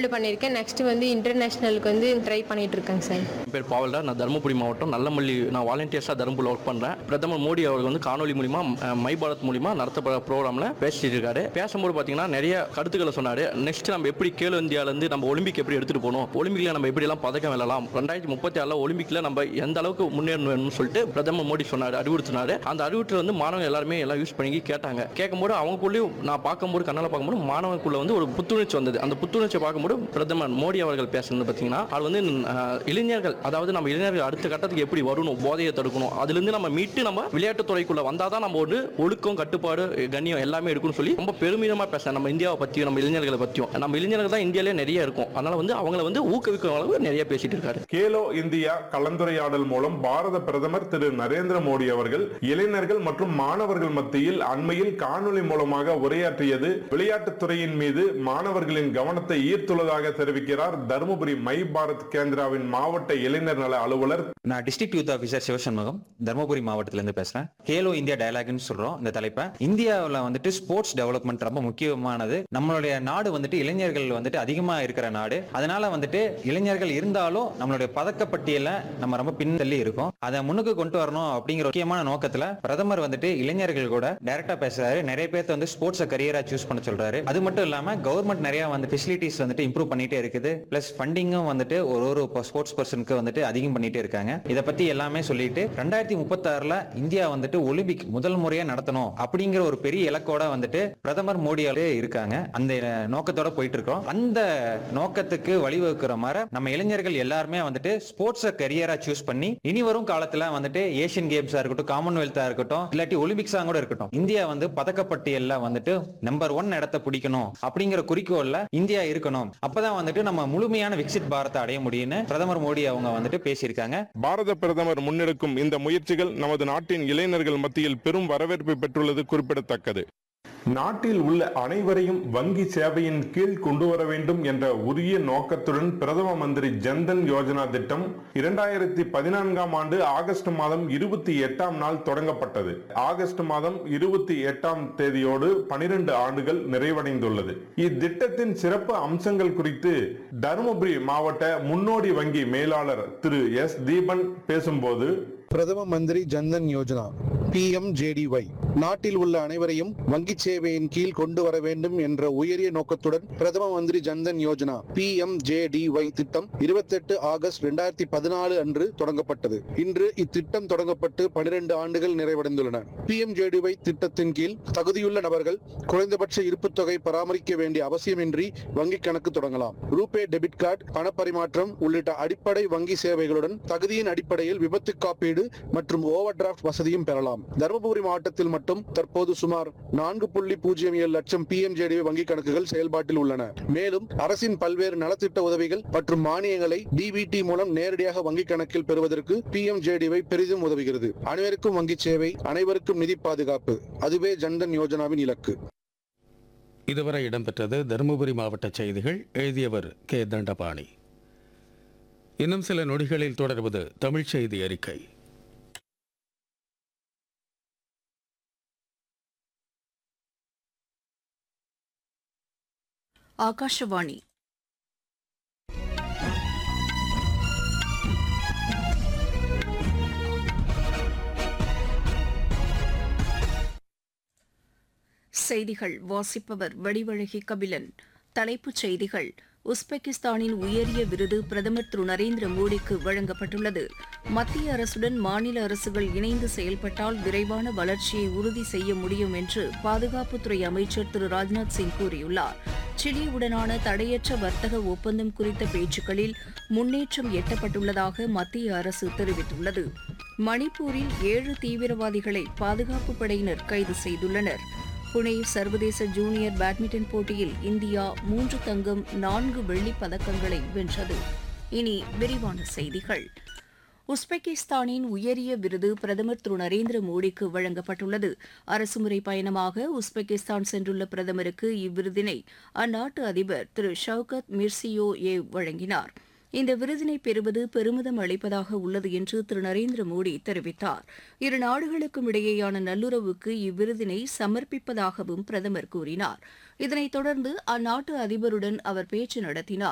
world பண்ணியிருக்கேன் next வந்து இன்டர்நேஷ்னலுக்கு வந்து ட்ரை பண்ணிட்டு இருக்கேங்க சார் என் பேர் பாவல்டா நான் தருமபுரி மாவட்டம் நல்லமல்லி நான் வாலண்டியர்ஸாக தருமபுரியில் ஒர்க் பண்ணுறேன் பிரதமர் மோடி அவர்கள் வந்து காணொலி மூலிமா அஹ், மை பாரத் மூலிமா நடத்தப்படுற ப்ரோக்ராமில் பேசிட்டு இருக்காரு பேசும்போது பார்த்தீங்கன்னா நிறைய கருத்துக்களை சொன்னார் நெக்ஸ்ட் நம்ம எப்படி கேலோ இந்தியாவிலேருந்து நம்ம ஒலிம்பிக் எப்படி எடுத்துகிட்டு போகணும் ஒலிம்பிக்கில் நம்ம எப்படிலாம் பதக்கம் வெல்லலாம் ரெண்டாயிரத்தி முப்பத்தி ஆறில் ஒலிம்பிக்கில் நம்ம எந்த அளவுக்கு முன்னேறணும்னு சொல்லிட்டு பிரதமர் மோடி சொன்னார் அறிவுறுத்தினார் அந்த அறிவுறுத்தல் வந்து மாணவர்கள் எல்லாருமே எல்லாம் யூஸ் பண்ணி கேட்டாங்க கேட்கும்போது அவங்களுக்குள்ளேயும் நான் பார்க்கும்போது கண்ணால் பார்க்கும்போது மாணவர்களுக்குள்ள வந்து ஒரு புத்துணர்ச்சி வந்தது அந்த புத்துணர்ச்சியை பார்க்கும்போது பிரதமர் மோடி அவர்கள் பேசுனது பார்த்தீங்கன்னா அது வந்து அஹ், இளைஞர்கள் அதாவது நம்ம இளைஞர்கள் அடுத்த கட்டத்துக்கு எப்படி வரணும் போதையை தடுக்கணும் அதுலேருந்து நம்ம மீட்டு நம்ம விளையாட்டுத் துறைக்குள்ள வந்தால் தான் நம்ம வந்து ஒழுக்கம் கட்டுப்பாடு கண்ணியம் எல்லாமே இருக்குன்னு சொல்லி ரொம்ப பெருமிதமாக பேசுறேன் நம்ம இந்தியாவை பற்றியும் நம்ம இளைஞர்களை பற்றியும் நம்ம இளைஞர்கள் தான் இந்தியாவிலே நிறைய இருக்கும் அதனால வந்து அவங்கள வந்து ஊக்குவிக்கும் அளவு நிறைய பேசிட்டு இருக்காரு கேலோ இந்தியா கலந்துரையாடல் மூலம் பாரத பிரதமர் திரு நரேந்திர மோடி அவர்கள் இளைஞர்கள் மற்றும் மாணவர்கள் மத்தியில் அண்மையில் காணொலி மூலமாக உரையாற்றியது விளையாட்டுத் துறையின் மீது மாணவர்களின் கவனத்தை ஈர்த்துள்ளதாக தெரிவிக்கிறார் தருமபுரி மை பாரத் கேந்திராவின் மாவட்ட இளைஞர் நல அலுவலர் நான் district youth officer Sivashanmugam Dharmapuri மாவட்டத்துல இருந்து பேசுறேன் கேலோ இந்தியா டயலாக்னு சொல்றோம் இந்த தலைப்பை இந்தியாவில் வந்துட்டு ஸ்போர்ட்ஸ் டெவலப்மெண்ட் ரொம்ப முக்கியமானது நம்மளுடைய நாடு வந்துட்டு இளைஞர்கள் வந்துட்டு அதிகமா இருக்கிற நாடு அதனால வந்துட்டு இளைஞர்கள் இருந்தாலும் நம்மளுடைய பதக்கப்பட்டியல நம்ம ரொம்ப பின்தள்ளி இருக்கோம் அதை முன்னுக்கு கொண்டு வரணும் அப்படிங்கிற முக்கியமான நோக்கத்துல பிரதமர் வந்துட்டு இளைஞர்கள் கூட டைரக்டா பேசுறாரு நிறைய பேர்த்த வந்து ஸ்போர்ட்ஸை கரியரா சூஸ் பண்ண சொல்றாரு அது மட்டும் இல்லாம கவர்மெண்ட் நிறைய வந்து ஃபெசிலிட்டிஸ் வந்துட்டு இம்ப்ரூவ் பண்ணிட்டே இருக்குது பிளஸ் ஃபண்டிங்கும் வந்துட்டு ஒரு ஒரு ஸ்போர்ட்ஸ் பர்சனுக்கு வந்துட்டு அதிகம் பண்ணிட்டே இருக்காங்க இதை பத்தி எல்லாமே சொல்லிட்டு ரெண்டாயிரத்தி முப்பத்தாறுல இந்தியா வந்துட்டு ஒலிம்பிக் முதல் முறையா நடத்தணும் அப்படிங்கிற ஒரு பெரிய இலக்கோட வந்துட்டு பிரதமர் மோடியாலே இருக்காங்க அந்த நோக்கத்தோட போயிட்டு இருக்கோம் அந்த நோக்கத்துக்கு வழிவகுக்கிற மாதிரி நம்ம இளைஞர்கள் எல்லாருமே வந்துட்டு ஸ்போர்ட்ஸை கரியரா சூஸ் பண்ணி இனி வரும் காலத்துல வந்துட்டு ஏசியன் கேம்ஸா இருக்கட்டும் காமன்வெல்த்தா இருக்கட்டும் இல்லாட்டி ஒலிம்பிக்ஸா கூட இருக்கட்டும் இந்தியா வந்து பதக்கப்பட்டியல்ல வந்துட்டு நம்பர் ஒன் இடத்தை பிடிக்கணும் அப்படிங்கிற குறிக்கோள்ல இந்தியா இருக்கணும் அப்பதான் வந்துட்டு நம்ம முழுமையான விக்சித் பாரத்தை அடைய முடியும்னு பிரதமர் மோடி அவங்க வந்துட்டு பேசியிருக்காங்க பாரத பிரதமர் முன்னெடுக்கும் இந்த முயற்சிகள் நமது நாட்டின் இளைஞர்கள் மத்தியில் பெரும் வரவேற்பை பெற்றுள்ளது குறிப்பிடத்தக்கது நாட்டில் உள்ள அனைவரையும் வங்கி சேவையின் கீழ் கொண்டு வர வேண்டும் என்ற உரிய நோக்கத்துடன் பிரதம மந்திரி ஜன்தன் யோஜனா திட்டம் இரண்டாயிரத்தி பதினான்காம் ஆண்டு ஆகஸ்ட் மாதம் இருபத்தி எட்டாம் நாள் தொடங்கப்பட்டது ஆகஸ்ட் மாதம் இருபத்தி எட்டாம் தேதியோடு பனிரெண்டு ஆண்டுகள் நிறைவடைந்துள்ளது இத்திட்டத்தின் சிறப்பு அம்சங்கள் குறித்து தருமபுரி மாவட்ட முன்னோடி வங்கி மேலாளர் திரு எஸ் தீபன் பேசும்போது பிரதம மந்திரி ஜன்தன் யோஜனா பிஎம்ஜேடிஒய் நாட்டில் உள்ள அனைவரையும் வங்கி சேவையின் கீழ் கொண்டு வர வேண்டும் என்ற உயரிய நோக்கத்துடன் பிரதம மந்திரி ஜன்தன் யோஜனா பிஎம்ஜேடிஒய் திட்டம் 28 ஆகஸ்ட் 2014 பதினாலு அன்று தொடங்கப்பட்டது இன்று இத்திட்டம் தொடங்கப்பட்டு 12 ஆண்டுகள் நிறைவடைந்துள்ளன பிஎம்ஜேடிஒய் திட்டத்தின் கீழ் தகுதியுள்ள நபர்கள் குறைந்தபட்ச இருப்புத் தொகை பராமரிக்க வேண்டிய அவசியமின்றி வங்கி கணக்கு தொடங்கலாம் ரூபே டெபிட் கார்டு பணப்பரிமாற்றம் உள்ளிட்ட அடிப்படை வங்கி சேவைகளுடன் தகுதியின் அடிப்படையில் விபத்து காப்பீடு மற்றும் ஓவர் டிராஃப்ட் வசதியும் பெறலாம் தருமபுரி மாவட்டத்தில் மட்டும் தற்போது சுமார் நான்கு புள்ளி பூஜ்ஜியம் ஏழு லட்சம் பிஎம்ஜேடி வங்கி கணக்குகள் செயல்பாட்டில் உள்ளன மேலும் அரசின் பல்வேறு நலத்திட்ட உதவிகள் மற்றும் மானியங்களை டிபிடி மூலம் நேரடியாக வங்கி கணக்கில் பெறுவதற்கு பிஎம்ஜேடிவை பெரிதும் உதவுகிறது அனைவருக்கும் வங்கி சேவை அனைவருக்கும் நிதி பாதுகாப்பு அதுவே ஜன்தன் யோஜனாவின் இலக்கு இதுவரை இடம்பெற்றது தருமபுரி மாவட்ட செய்திகள் எழுதியவர் கே தண்டபாணி இன்னும் சில நொடிகளில் தொடர்வது தமிழ் செய்தி அறிக்கை ಆಕಾಶವಾಣಿ செய்திகள் வாசிப்பவர் வடிவழகி கபிலன் தலைப்புச் செய்திகள் உஸ்பெகிஸ்தானின் உயரிய விருது பிரதமர் திரு நரேந்திர மோடிக்கு வழங்கப்பட்டுள்ளது மத்திய அரசுடன் மாநில அரசுகள் இணைந்து செயல்பட்டால் விரைவான வளர்ச்சியை உறுதி செய்ய முடியும் என்று பாதுகாப்புத்துறை அமைச்சர் திரு ராஜ்நாத் சிங் கூறியுள்ளார் சிலியுடனான தடையற்ற வர்த்தக ஒப்பந்தம் குறித்த பேச்சுக்களில் முன்னேற்றம் எட்டப்பட்டுள்ளதாக மத்திய அரசு தெரிவித்துள்ளது மணிப்பூரில் ஏழு தீவிரவாதிகளை பாதுகாப்பு படையினர் கைது செய்துள்ளனர் புனே சர்வதேச ஜூனியர் பேட்மிண்டன் போட்டியில் இந்தியா மூன்று தங்கம் நான்கு வெள்ளிப் பதக்கங்களை வென்றது இனி விரிவான செய்திகள் உஸ்பெகிஸ்தானின் உயரிய விருது பிரதமர் திரு நரேந்திர மோடிக்கு வழங்கப்பட்டுள்ளது அரசுமுறை பயணமாக உஸ்பெகிஸ்தான் சென்றுள்ள பிரதமருக்கு இவ்விருதினை அந்நாட்டு அதிபர் திரு ஷவுகத் மிர்சியோ ஏவ் வழங்கினார் இந்த விருதினை பெறுவது பெருமிதம் அளிப்பதாக உள்ளது என்று திரு நரேந்திர மோடி தெரிவித்தார் இரு நாடுகளுக்கும் இடையேயான நல்லுறவுக்கு இவ்விருதினை சமர்ப்பிப்பதாகவும் பிரதமர் கூறினார் இதனைத் தொடர்ந்து அந்நாட்டு அதிபருடன் அவர் பேச்சு நடத்தினார்